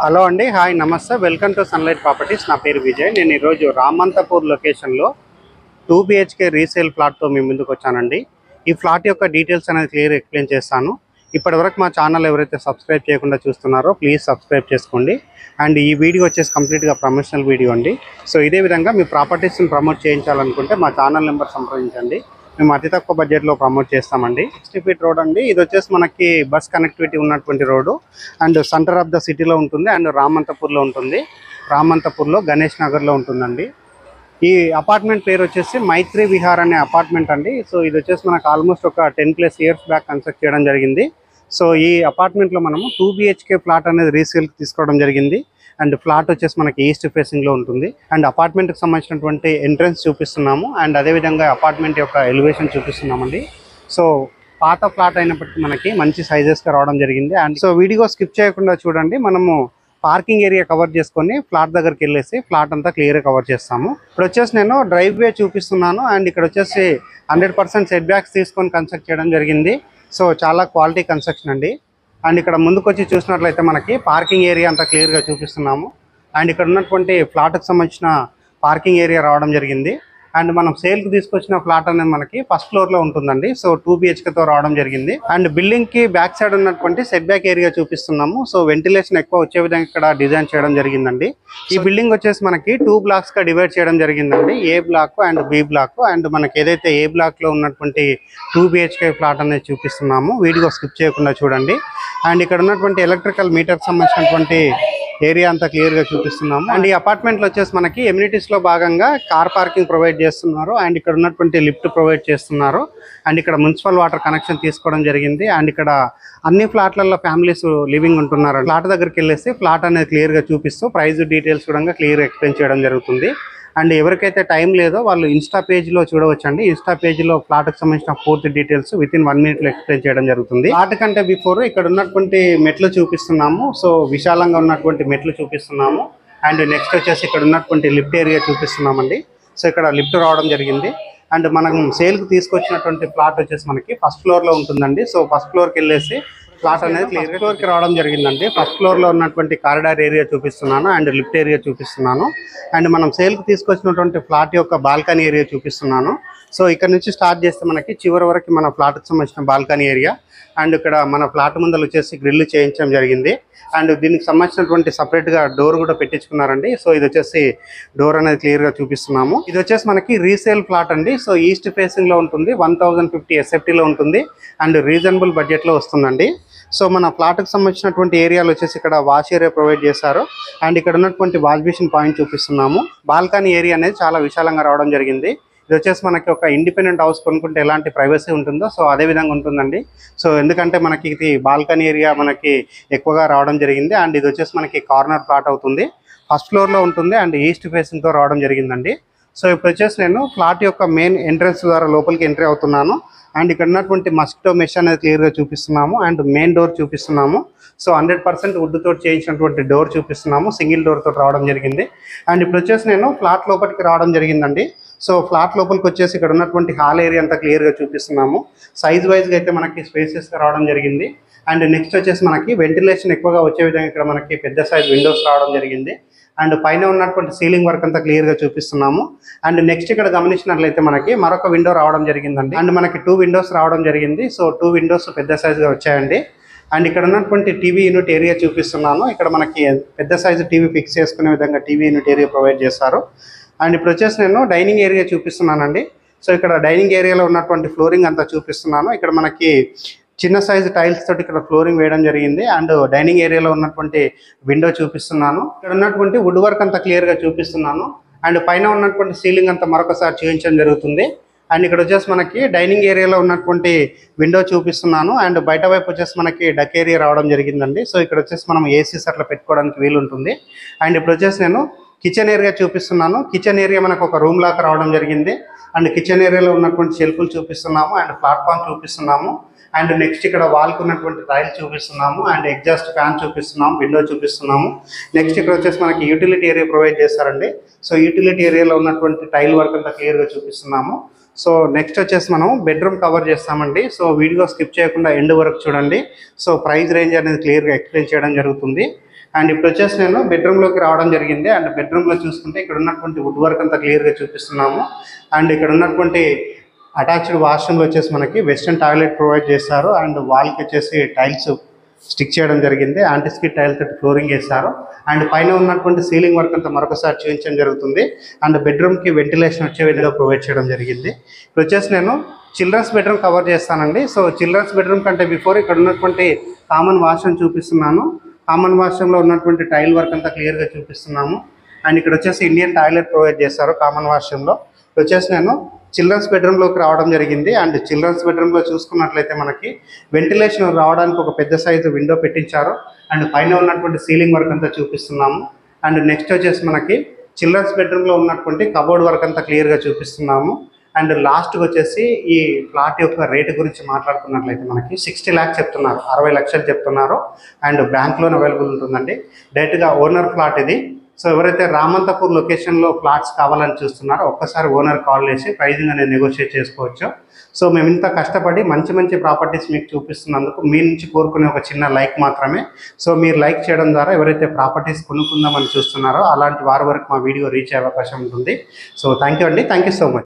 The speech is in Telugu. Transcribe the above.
హలో అండి హాయ్ నమస్తే వెల్కమ్ టు సన్లైట్ ప్రాపర్టీస్ నా పేరు విజయ్ నేను ఈరోజు రామంతపూర్ లొకేషన్లో టూ బిహెచ్కే రీసేల్ ఫ్లాట్తో మీ ముందుకు వచ్చానండి ఈ ఫ్లాట్ యొక్క డీటెయిల్స్ అనేది క్లియర్ ఎక్స్ప్లెయిన్ చేస్తాను ఇప్పటివరకు మా ఛానల్ ఎవరైతే సబ్స్క్రైబ్ చేయకుండా చూస్తున్నారో ప్లీజ్ సబ్స్క్రైబ్ చేసుకోండి అండ్ ఈ వీడియో వచ్చేసి కంప్లీట్గా ప్రమోషనల్ వీడియో అండి సో ఇదే విధంగా మీ ప్రాపర్టీస్ని ప్రమోట్ చేయించాలనుకుంటే మా ఛానల్ నెంబర్ సంప్రదించండి మేము అతి తక్కువ బడ్జెట్లో ప్రమోట్ చేస్తామండి సిక్స్టీ ఫీట్ రోడ్ అండి ఇది వచ్చేసి మనకి బస్ కనెక్టివిటీ ఉన్నటువంటి road and centre of the సిటీలో ఉంటుంది అండ్ రామంతపూర్లో ఉంటుంది రామంతపూర్లో గణేష్ నగర్లో ఉంటుందండి ఈ అపార్ట్మెంట్ పేరు వచ్చేసి మైత్రి విహార్ అనే అపార్ట్మెంట్ అండి సో ఇది వచ్చేసి మనకు ఆల్మోస్ట్ ఒక ten plus years back construct చేయడం జరిగింది సో ఈ అపార్ట్మెంట్లో మనము టూ బిహెచ్కే ఫ్లాట్ అనేది రీసేల్కి తీసుకోవడం జరిగింది అండ్ ఫ్లాట్ వచ్చేసి మనకి ఈస్ట్ ఫేసింగ్లో ఉంటుంది అండ్ అపార్ట్మెంట్కి సంబంధించినటువంటి ఎంట్రన్స్ చూపిస్తున్నాము అండ్ అదేవిధంగా అపార్ట్మెంట్ యొక్క ఎలివేషన్ చూపిస్తున్నామండి సో పాత ఫ్లాట్ అయినప్పటికీ మనకి మంచి సైజెస్గా రావడం జరిగింది అండ్ సో వీడియో స్కిప్ చేయకుండా చూడండి మనము పార్కింగ్ ఏరియా కవర్ చేసుకొని ఫ్లాట్ దగ్గరికి వెళ్ళేసి ఫ్లాట్ అంతా క్లియర్గా కవర్ చేస్తాము ఇప్పుడు వచ్చేసి నేను డ్రైవ్ వే చూపిస్తున్నాను అండ్ ఇక్కడ వచ్చేసి హండ్రెడ్ పర్సెంట్ సెట్ బ్యాక్స్ తీసుకొని కన్స్ట్రక్ట్ చేయడం జరిగింది సో చాలా క్వాలిటీ కన్స్ట్రక్షన్ అండి అండ్ ఇక్కడ ముందుకు వచ్చి చూసినట్లయితే మనకి పార్కింగ్ ఏరియా అంతా క్లియర్గా చూపిస్తున్నాము అండ్ ఇక్కడ ఉన్నటువంటి ఫ్లాట్కి సంబంధించిన పార్కింగ్ ఏరియా రావడం జరిగింది అండ్ మనం సేల్కి తీసుకొచ్చిన ఫ్లాట్ అనేది మనకి ఫస్ట్ ఫ్లోర్ లో ఉంటుందండి సో టూ తో రావడం జరిగింది అండ్ బిల్డింగ్ కి బ్యాక్ సైడ్ ఉన్నటువంటి సెట్ బ్యాక్ ఏరియా చూపిస్తున్నాము సో వెంటిలేషన్ ఎక్కువ వచ్చే విధంగా ఇక్కడ డిజైన్ చేయడం జరిగిందండి ఈ బిల్డింగ్ వచ్చేసి మనకి టూ బ్లాక్స్ గా డివైడ్ చేయడం జరిగిందండి A block and B block and మనకి ఏదైతే ఏ బ్లాక్ లో ఉన్నటువంటి టూ బిహెచ్కే ఫ్లాట్ అనేది చూపిస్తున్నాము వీడియో స్కిప్ చేయకుండా చూడండి అండ్ ఇక్కడ ఉన్నటువంటి ఎలక్ట్రికల్ మీటర్ సంబంధించినటువంటి ఏరియా అంతా క్లియర్ గా చూపిస్తున్నాము అండ్ ఈ అపార్ట్మెంట్ లో వచ్చేసి మనకి ఎమ్యూనిటీస్ లో భాగంగా కార్ పార్కింగ్ ప్రొవైడ్ చేస్తున్నారు అండ్ ఇక్కడ ఉన్నటువంటి లిఫ్ట్ ప్రొవైడ్ చేస్తున్నారు అండ్ ఇక్కడ మున్సిపల్ వాటర్ కనెక్షన్ తీసుకోవడం జరిగింది అండ్ ఇక్కడ అన్ని ఫ్లాట్లలో ఫ్యామిలీస్ లివింగ్ ఉంటున్నారు ఫ్లాట్ దగ్గరికి వెళ్ళేసి ఫ్లాట్ అనేది క్లియర్ గా చూపిస్తూ ప్రైస్ డీటెయిల్స్ కూడా క్లియర్ ఎక్స్ప్లెయిన్ చేయడం జరుగుతుంది అండ్ ఎవరికైతే టైం లేదో వాళ్ళు ఇన్స్టా పేజ్లో చూడవచ్చండి ఇన్స్టా పేజ్లో ఫ్లాట్కి సంబంధించిన పూర్తి డీటెయిల్స్ విత్ ఇన్ వన్ మినిట్లో ఎక్స్ప్లెయిన్ చేయడం జరుగుతుంది ఫ్లాట్ కంటే బిఫోర్ ఇక్కడ ఉన్నటువంటి మెట్లు చూపిస్తున్నాము సో విశాలంగా ఉన్నటువంటి మెట్లు చూపిస్తున్నాము అండ్ నెక్స్ట్ వచ్చేసి ఇక్కడ ఉన్నటువంటి లిఫ్ట్ ఏరియా చూపిస్తున్నామండి సో ఇక్కడ లిఫ్ట్ రావడం జరిగింది అండ్ మనం సేల్కి తీసుకొచ్చినటువంటి ప్లాట్ వచ్చేసి మనకి ఫస్ట్ ఫ్లోర్లో ఉంటుందండి సో ఫస్ట్ ఫ్లోర్కి వెళ్ళేసి ఫ్లాట్ అనేది క్లియర్ ఫ్లోర్ కి రావడం జరిగిందండి ఫస్ట్ ఫ్లోర్ లో ఉన్నటువంటి కారిడార్ ఏరియా చూపిస్తున్నాను అండ్ లిఫ్ట్ ఏరియా చూపిస్తున్నాను అండ్ మనం సేల్ కి తీసుకొచ్చినటువంటి ఫ్లాట్ యొక్క బాల్కనీ ఏరియా చూపిస్తున్నాను సో ఇక్కడ నుంచి స్టార్ట్ చేస్తే మనకి చివరి వరకు మన ఫ్లాట్ కి సంబంధించిన బాల్కనీ ఏరియా అండ్ ఇక్కడ మన ఫ్లాట్ ముందర వచ్చేసి గ్రిల్ చేయించడం జరిగింది అండ్ దీనికి సంబంధించినటువంటి సపరేట్ గా డోర్ కూడా పెట్టించుకున్నారండి సో ఇది వచ్చేసి డోర్ అనేది క్లియర్ గా చూపిస్తున్నాము ఇది వచ్చేసి మనకి రీసేల్ ఫ్లాట్ అండి సో ఈస్ట్ ఫేసింగ్ లో ఉంటుంది వన్ థౌసండ్ ఫిఫ్టీ ఎస్ఎఫ్టీలో ఉంటుంది అండ్ రీజనబుల్ బడ్జెట్ లో వస్తుందండి సో మన ఫ్లాట్కి సంబంధించినటువంటి ఏరియాలో వచ్చేసి ఇక్కడ వాష్ ఏరియా ప్రొవైడ్ చేశారు అండ్ ఇక్కడ ఉన్నటువంటి వాష్ బేసిన్ పాయింట్ చూపిస్తున్నాము బాల్కనీ ఏరియా అనేది చాలా విశాలంగా రావడం జరిగింది ఇది వచ్చేసి మనకి ఒక ఇండిపెండెంట్ హౌస్ కొనుక్కుంటే ఎలాంటి ప్రైవసీ ఉంటుందో సో అదే విధంగా ఉంటుందండి సో ఎందుకంటే మనకి ఇది బాల్కనీ ఏరియా మనకి ఎక్కువగా రావడం జరిగింది అండ్ ఇది వచ్చేసి మనకి కార్నర్ ప్లాట్ అవుతుంది ఫస్ట్ ఫ్లోర్లో ఉంటుంది అండ్ ఈస్ట్ ఫేసింగ్తో రావడం జరిగిందండి సో ఇప్పుడు వచ్చేసి నేను ఫ్లాట్ యొక్క మెయిన్ ఎంట్రన్స్ ద్వారా లోపలికి ఎంట్రీ అవుతున్నాను అండ్ ఇక్కడ ఉన్నటువంటి మస్కిటో మెష్ అనేది క్లియర్గా చూపిస్తున్నాము అండ్ మెయిన్ డోర్ చూపిస్తున్నాము సో హండ్రెడ్ పర్సెంట్ వుడ్ తోటి చేయించినటువంటి డోర్ చూపిస్తున్నాము సింగిల్ డోర్ తోటి రావడం జరిగింది అండ్ ఇప్పుడు వచ్చేసి నేను ఫ్లాట్ లోపలికి రావడం జరిగిందండి సో ఫ్లాట్ లోపలికి వచ్చేసి ఇక్కడ ఉన్నటువంటి హాల్ ఏరియా అంతా క్లియర్గా చూపిస్తున్నాము సైజ్ వైజ్గా అయితే మనకి స్పేసెస్గా రావడం జరిగింది అండ్ నెక్స్ట్ వచ్చేసి మనకి వెంటిలేషన్ ఎక్కువగా వచ్చే విధంగా ఇక్కడ మనకి పెద్ద సైజ్ విండోస్ రావడం జరిగింది అండ్ పైన ఉన్నటువంటి సీలింగ్ వర్క్ అంతా క్లియర్ గా చూపిస్తున్నాము అండ్ నెక్స్ట్ ఇక్కడ గమనించినట్లయితే మనకి మరొక విండో రావడం జరిగిందండి అండ్ మనకి టూ విండోస్ రావడం జరిగింది సో టూ విండోస్ పెద్ద size గా వచ్చాయండి అండ్ ఇక్కడ ఉన్నటువంటి టీవీ యూనిట్ ఏరియా చూపిస్తున్నాను ఇక్కడ మనకి పెద్ద సైజు టీవీ ఫిక్స్ చేసుకునే విధంగా టీవీ యూనిట్ ఏరియా ప్రొవైడ్ చేస్తారు అండ్ ఇప్పుడు వచ్చేసి నేను డైనింగ్ ఏరియా చూపిస్తున్నానండి సో ఇక్కడ డైనింగ్ ఏరియాలో ఉన్నటువంటి ఫ్లోరింగ్ అంతా చూపిస్తున్నాను ఇక్కడ మనకి చిన్న సైజు టైల్స్ తోటి ఇక్కడ ఫ్లోరింగ్ వేయడం జరిగింది అండ్ డైనింగ్ ఏరియాలో ఉన్నటువంటి విండో చూపిస్తున్నాను ఇక్కడ ఉన్నటువంటి వుడ్ వర్క్ అంతా క్లియర్ గా చూపిస్తున్నాను అండ్ పైన ఉన్నటువంటి సీలింగ్ అంతా మరొకసారి చేయించడం జరుగుతుంది అండ్ ఇక్కడ వచ్చేసి మనకి డైనింగ్ ఏరియాలో ఉన్నటువంటి విండో చూపిస్తున్నాను అండ్ బయట వైపు వచ్చేసి మనకి డక్ ఏరియా రావడం జరిగిందండి సో ఇక్కడ వచ్చేసి మనం ఏసీస్ అట్లా పెట్టుకోవడానికి వీలు ఉంటుంది అండ్ ఇప్పుడు వచ్చేసి నేను కిచెన్ ఏరియా చూపిస్తున్నాను కిచెన్ ఏరియా మనకు ఒక రూమ్ లాగా రావడం జరిగింది అండ్ కిచెన్ ఏరియాలో ఉన్నటువంటి షెల్ఫ్లు చూపిస్తున్నాము అండ్ ప్లాట్ఫామ్ చూపిస్తున్నాము అండ్ నెక్స్ట్ ఇక్కడ వాల్కి ఉన్నటువంటి టైల్ చూపిస్తున్నాము అండ్ ఎగ్జాస్ట్ ఫ్యాన్ చూపిస్తున్నాము విండో చూపిస్తున్నాము నెక్స్ట్ ఇక్కడ వచ్చేసి మనకి యూటిలిటీ ఏరియా ప్రొవైడ్ చేస్తారండి సో యూటిలిటీ ఏరియాలో ఉన్నటువంటి టైల్ వర్క్ అంతా క్లియర్గా చూపిస్తున్నాము సో నెక్స్ట్ వచ్చేసి మనం బెడ్రూమ్ కవర్ చేస్తామండి సో వీడియో స్కిప్ చేయకుండా ఎండ్ వరకు చూడండి సో ప్రైస్ రేంజ్ అనేది క్లియర్గా ఎక్స్ప్లెయిన్ చేయడం జరుగుతుంది అండ్ ఇప్పుడు వచ్చేసి నేను బెడ్రూమ్లోకి రావడం జరిగింది అండ్ బెడ్రూమ్లో చూసుకుంటే ఇక్కడ ఉన్నటువంటి వుడ్ వర్క్ అంతా క్లియర్గా చూపిస్తున్నాము అండ్ ఇక్కడ ఉన్నటువంటి అటాచ్డ్ వాష్రూమ్లో వచ్చేసి మనకి వెస్ట్రన్ టాయిలెట్ ప్రొవైడ్ చేస్తారు అండ్ వాల్కి వచ్చేసి టైల్స్ స్టిక్ చేయడం జరిగింది యాంటీ స్కిట్ టైల్ తోటి ఫ్లోరింగ్ వేస్తారు అండ్ పైన ఉన్నటువంటి సీలింగ్ వర్క్ అంతా మరొకసారి చూపించడం జరుగుతుంది అండ్ బెడ్రూమ్కి వెంటిలేషన్ వచ్చే విధంగా ప్రొవైడ్ చేయడం జరిగింది ఇప్పుడు వచ్చేసి నేను చిల్డ్రన్స్ బెడ్రూమ్ కవర్ చేస్తానండి సో చిల్డ్రన్స్ బెడ్రూమ్ కంటే బిఫోర్ ఇక్కడ ఉన్నటువంటి కామన్ వాష్రూమ్ చూపిస్తున్నాను కామన్ వాష్రూమ్లో ఉన్నటువంటి టైల్ వర్క్ అంతా క్లియర్గా చూపిస్తున్నాము అండ్ ఇక్కడ వచ్చేసి ఇండియన్ టాయిలెట్ ప్రొవైడ్ చేస్తారు కామన్ వాష్రూమ్లో ఇప్పుడు వచ్చేసి నేను చిల్డ్రన్స్ బెడ్రూమ్లోకి రావడం జరిగింది అండ్ చిల్డ్రన్స్ బెడ్రూమ్లో చూసుకున్నట్లయితే మనకి వెంటిలేషన్ రావడానికి ఒక పెద్ద సైజు విండో పెట్టించారు అండ్ పైన ఉన్నటువంటి సీలింగ్ వర్క్ అంతా చూపిస్తున్నాము అండ్ నెక్స్ట్ వచ్చేసి మనకి చిల్డ్రన్స్ బెడ్రూమ్లో ఉన్నటువంటి కబోర్డ్ వర్క్ అంతా క్లియర్గా చూపిస్తున్నాము అండ్ లాస్ట్కి వచ్చేసి ఈ ఫ్లాట్ యొక్క రేటు గురించి మాట్లాడుకున్నట్లయితే మనకి సిక్స్టీ ల్యాక్స్ చెప్తున్నారు అరవై లక్షలు చెప్తున్నారు అండ్ బ్యాంక్ లోన్ అవైలబుల్ ఉంటుందండి డైరెక్ట్గా ఓనర్ ఫ్లాట్ ఇది సో ఎవరైతే రామంతపూర్ లొకేషన్లో ఫ్లాట్స్ కావాలని చూస్తున్నారో ఒక్కసారి ఓనర్ కాల్ చేసి ప్రైజింగ్ అనేది నెగోషియేట్ చేసుకోవచ్చు సో మేము ఇంత కష్టపడి మంచి మంచి ప్రాపర్టీస్ మీకు చూపిస్తున్నందుకు మీ నుంచి కోరుకునే ఒక చిన్న లైక్ మాత్రమే సో మీరు లైక్ చేయడం ద్వారా ఎవరైతే ప్రాపర్టీస్ కొనుక్కుందామని చూస్తున్నారో అలాంటి వారి వరకు మా వీడియో రీచ్ అయ్యే అవకాశం ఉంటుంది సో థ్యాంక్ యూ అండి థ్యాంక్ యూ సో మచ్